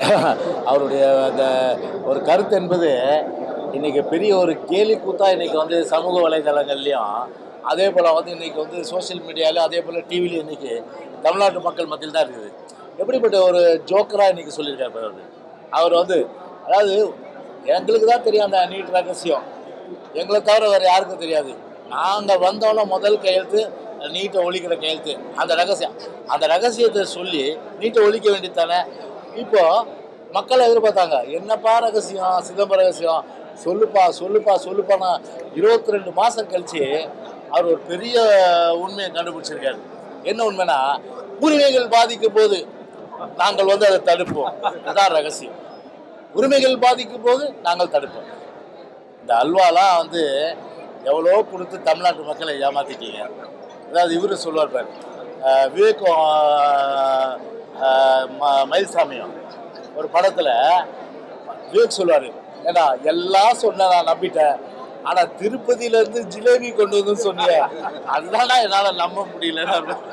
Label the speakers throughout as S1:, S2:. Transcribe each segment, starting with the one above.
S1: அவருடைய அந்த ஒரு கருத்து என்பது இன்னைக்கு பெரிய ஒரு கேலி கூத்தா இன்னைக்கு வந்து சமூக வலைதளங்கள்லையும் அதே போல் வந்து இன்னைக்கு வந்து சோஷியல் மீடியாவில் அதே போல் டிவிலையும் இன்னைக்கு தமிழ்நாட்டு மக்கள் மத்தியில் தான் இருக்குது எப்படிப்பட்ட ஒரு ஜோக்கராக இன்னைக்கு சொல்லியிருக்காரு பாரு அவரு அவர் வந்து அதாவது எங்களுக்கு தான் தெரியும் அந்த நீட் ரகசியம் எங்களை தவிர வேறு யாருக்கும் தெரியாது நாங்கள் வந்தோன்னே முதல் கையெழுத்து நீட்டை ஒழிக்கிற கையெழுத்து அந்த ரகசியம் அந்த ரகசியத்தை சொல்லி நீட்டை ஒழிக்க வேண்டியது தானே இப்போ மக்கள் எதிர்பார்த்தாங்க என்னப்பா ரகசியம் சிதம்பர ரகசியம் சொல்லுப்பா சொல்லுப்பா சொல்லுப்பானா இருபத்தி ரெண்டு மாதம் கழிச்சு அவர் ஒரு பெரிய உண்மையை கண்டுபிடிச்சிருக்காரு என்ன உண்மைனா உரிமைகள் பாதிக்கும் போது நாங்கள் வந்து அதை தடுப்போம் அதான் ரகசியம் உரிமைகள் பாதிக்கும் போது நாங்கள் தடுப்போம் இந்த அல்வாலாம் வந்து எவ்வளோ கொடுத்து தமிழ்நாட்டு மக்களை ஏமாத்திட்டீங்க அதாவது இவரு சொல்லுவார் பாரு அஹ் விவேகம் அஹ், அஹ், ம- மயில்சாமியும் ஒரு படத்தில் விவேக் சொல்லுவார் ஏடா எல்லாம் சொன்ன நான் நம்பிட்டேன் ஆனால் திருப்பதியிலேருந்து ஜிலேபி கொண்டு வந்து சொன்னியே அதுதானா என்னால் நம்ப முடியல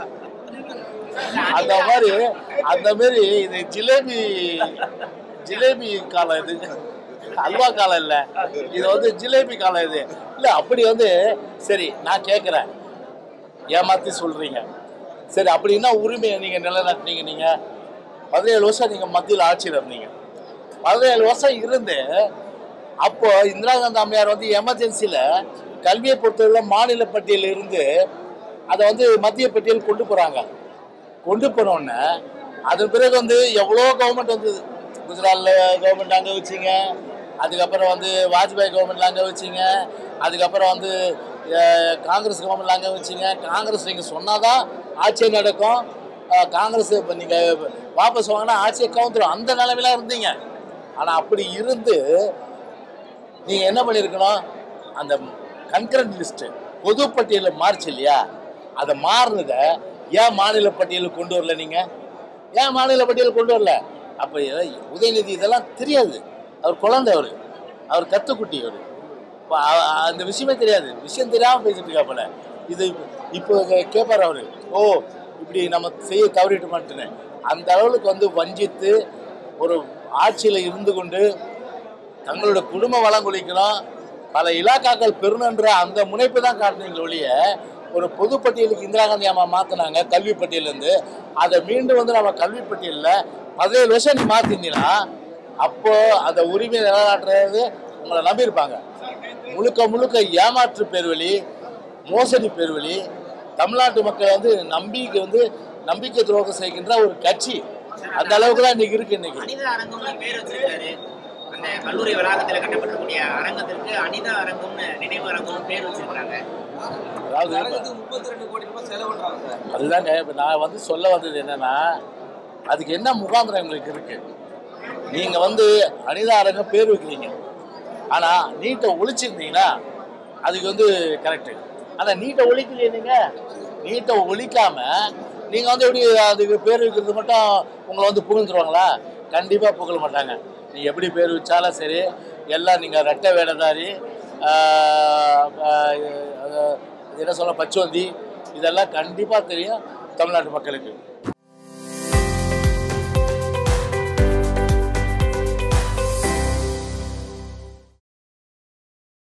S1: அந்த மாதிரி அந்த மாதிரி இது ஜிலேபி ஜிலேபி காலம் இது அல்வா காலம் இல்லை இது வந்து ஜிலேபி காலம் இது இல்லை அப்படி வந்து சரி நான் கேட்குறேன் ஏமாத்தி சொல்றீங்க சரி அப்படின்னா உரிமையை நீங்க நிலைநாட்டினீங்க நீங்க பதினேழு வருஷம் நீங்க மத்தியில் ஆட்சியில் இருந்தீங்க பதினேழு வருஷம் இருந்து அப்போ இந்திரா காந்தி அம்மையார் வந்து எமர்ஜென்சியில் கல்வியை பொறுத்தவரை மாநில பட்டியலில் இருந்து அதை வந்து மத்திய பட்டியல் கொண்டு போகிறாங்க கொண்டு போனோடனே அதன் பிறகு வந்து எவ்வளோ கவர்மெண்ட் வந்தது குஜராத்தில் கவர்மெண்ட் அங்கே வச்சிங்க அதுக்கப்புறம் வந்து வாஜ்பாய் கவர்மெண்ட்ல அங்கே வச்சிங்க அதுக்கப்புறம் வந்து அஹ், காங்கிரஸ் கவர்மெண்ட்ல அங்கே வச்சிங்க காங்கிரஸ் நீங்கள் சொன்னாதான் ஆட்சி நடக்கும் அஹ், காங்கிரஸ் இப்போ நீங்கள் வாபஸ் வாங்கினா ஆட்சியை கவுந்துரும் அந்த நிலைமையில இருந்தீங்க ஆனால் அப்படி இருந்து நீங்கள் என்ன பண்ணியிருக்கணும் அந்த கன்கரண்ட் லிஸ்ட்டு பொது பட்டியலில் மாறுச்சு இல்லையா அதை மாறினதை ஏன் மாநில பட்டியலுக்கு கொண்டு வரல நீங்கள் ஏன் மாநில பட்டியலுக்கு கொண்டு வரல அப்போ உதயநிதி இதெல்லாம் தெரியாது அவர் குழந்தை அவர் அவர் கத்துக்குட்டி அவர் இப்போ அ- அ- அந்த விஷயமே தெரியாது விஷயம் தெரியாமல் பேசிட்டு இருக்கா போல இது இப்போ கேட்பார் அவர் ஓ இப்படி நம்ம செய்ய தவறிட்டு மாட்டேன்னு அந்த அளவுக்கு வந்து வஞ்சித்து ஒரு ஆட்சியில் இருந்து கொண்டு தங்களோட குடும்ப வளம் குளிக்கணும் பல இலாக்காக்கள் பெறணுன்ற அந்த முனைப்பு தான் காட்டுனீங்களே ஒழிய ஒரு பொது பட்டியலுக்கு இந்திரா காந்தி அம்மா மாற்றினாங்க கல்வி பட்டியலேருந்து அதை மீண்டும் வந்து நம்ம கல்வி பட்டியலில் பதினேழு வருஷம் நீ மாற்றிருந்தீங்கன்னா அப்போ அந்த உரிமையை நிலைநாட்டுறது உங்களை நம்பியிருப்பாங்க முழுக்க முழுக்க ஏமாற்று பேர்வழி மோசடி பேர்வழி தமிழ்நாட்டு மக்கள் வந்து நம்பிக்கை வந்து நம்பிக்கை துரோகம் செய்கின்ற ஒரு கட்சி அந்த அளவுக்கு தான் இன்னைக்கு இருக்கு இன்னைக்கு
S2: அனிதா அரங்கம்னு பேர் வச்சிருக்காரு அந்த கல்லூரி வளாகத்துல கட்டப்பட்டிருக்கக்கூடிய அரங்கத்திற்கு அனிதா அரங்கம்னு நினைவு அரங்கம்னு பேர் வச்சிருக்காங்க
S1: அதாவது
S3: அரங்கத்துக்கு முப்பத்தி ரெண்டு கோடி ரூபாய் செலவு பண்றாங்க சார்
S1: அதுதாங்க இப்போ நான் வந்து சொல்ல வந்தது என்னன்னா அதுக்கு என்ன முகாந்திரம் எங்களுக்கு இருக்கு நீங்க வந்து அனிதாரங்க பேர் வைக்கிறீங்க ஆனா நீட்டை ஒழிச்சிருந்தீங்கன்னா அதுக்கு வந்து கரெக்டு ஆனா நீட்டை ஒழிக்கலையே நீங்க நீட்டை ஒழிக்காம நீங்க வந்து எப்படி அதுக்கு பேர் வைக்கிறது மட்டும் உங்களை வந்து புகழ்ந்துருவாங்களா கண்டிப்பா புகழ மாட்டாங்க நீ எப்படி பேர் வச்சாலும் சரி எல்லாம் நீங்க ரெட்டை வேடதாரி ஆஹ், ஆஹ், அது என்ன சொல்ல பச்சுவந்தி இதெல்லாம் கண்டிப்பாக தெரியும் தமிழ்நாட்டு மக்களுக்கு